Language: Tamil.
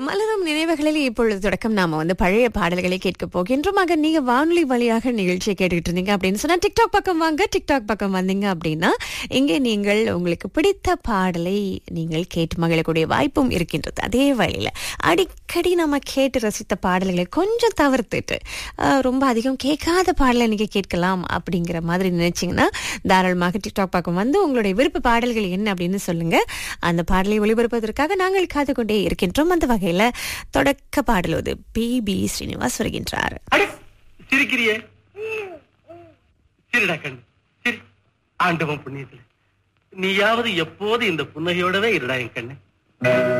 மலரும் நினைவுகளில் இப்பொழுது தொடக்கம் நாம வந்து பழைய பாடல்களை கேட்க போகின்றோம் ஆக நீங்க வானொலி வழியாக நிகழ்ச்சியை கேட்டுக்கிட்டு இருந்தீங்க அப்படின்னு சொன்னா டிக்டாக் பக்கம் வாங்க டிக்டாக் பக்கம் வந்தீங்க அப்படின்னா இங்கே நீங்கள் உங்களுக்கு பிடித்த பாடலை நீங்கள் கேட்டு மகிழக்கூடிய வாய்ப்பும் இருக்கின்றது அதே வழியில அடிக்கடி நம்ம கேட்டு ரசித்த பாடல்களை கொஞ்சம் தவிர்த்துட்டு அஹ், ரொம்ப அதிகம் கேட்காத பாடலை நீங்க கேட்கலாம் அப்படிங்கிற மாதிரி நினைச்சீங்கன்னா தாராளமாக டிக்டாக் பக்கம் வந்து உங்களுடைய விருப்ப பாடல்கள் என்ன அப்படின்னு சொல்லுங்க அந்த பாடலை ஒளிபரப்பதற்காக நாங்கள் காத்து கொண்டே இருக்கின்றோம் அந்த வகையில தொடக்க பாடலோது பி பி ஸ்ரீனிவாஸ் வருகின்றார் அட சிரிக்கிறியே சிரிடா கண்ணு சிரி ஆண்டவன் புண்ணியத்துல நீயாவது எப்போது இந்த புன்னகையோடவே இருடா என் கண்ணு